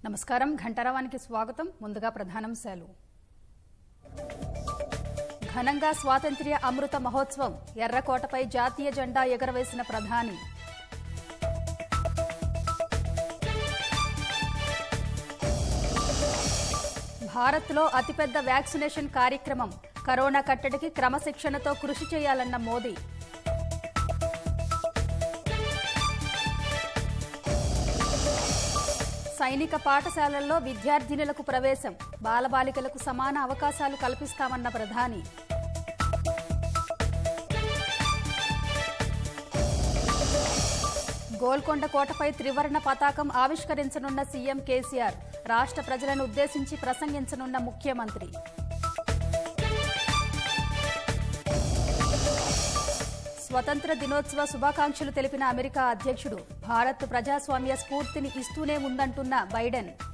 నమస్కారం ఘంటారావానికి స్వాగతం ముందుగా ప్రధానాంశాలు ఘనంగా స్వాతంత్ర్య అమృత మహోత్సవం ఎర్రకోటపై జాతీయ జెండా ఎగరవేసిన ప్రధాని భారత్లో అతిపెద్ద వ్యాక్సినేషన్ కార్యక్రమం కరోనా కట్టడికి క్రమశిక్షణతో కృషి చేయాలన్న మోదీ సైనిక పాఠశాలల్లో విద్యార్థినులకు ప్రవేశం బాలబాలికలకు సమాన అవకాశాలు కల్పిస్తామన్న ప్రధాని గోల్కొండ కోటపై త్రివర్ణ పతాకం ఆవిష్కరించనున్న సీఎం కేసీఆర్ రాష్ట్ర ప్రజలను ఉద్దేశించి ప్రసంగించనున్న ముఖ్యమంత్రి స్వతంత్ర దినోత్సవ శుభాకాంక్షలు తెలిపిన అమెరికా అధ్యక్షుడు భారత్ ప్రజాస్వామ్య స్ఫూర్తిని ఇస్తూనే ఉందంటున్న బైడెన్